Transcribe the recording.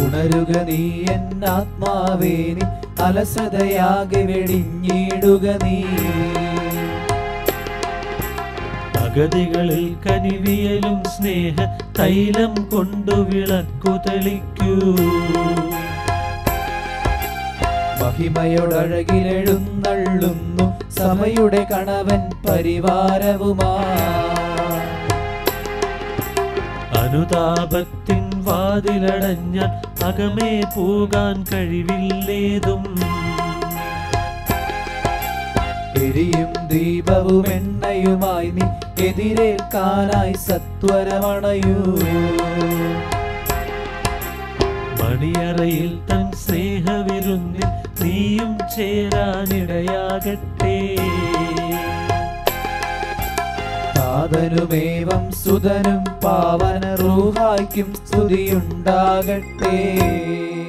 ഉണരുക നീ എൻ ആത്മാവേ നീ അലസതയാകെ വെടിഞ്ഞിടുക നീ അഗതികളിൽ കനിവിയലും സ്നേഹ തൈലം കൊണ്ടു വിളക്കു തെളിക്കൂ മഹിമയോടഴകിലെഴുന്നള്ളുന്നു സഭയുടെ കണവൻ പരിവാരവുമാ അനുതാപത്തിൻ വാതിലടഞ്ഞ അകമേ പോകാൻ കഴിവില്ലേതും എരിയും ദീപവും എണ്ണയുമായി നീ എതിരേൽക്കാനായി സത്വരമണയൂ മണിയറയിൽ തൻ സ്നേഹവിരുന്നിൽ നീയും ചേരാനിടയാകട്ടെ താതനുമേവം സുതനും പാവന റൂഹായ്ക്കും സ്തുതിയുണ്ടാകട്ടെ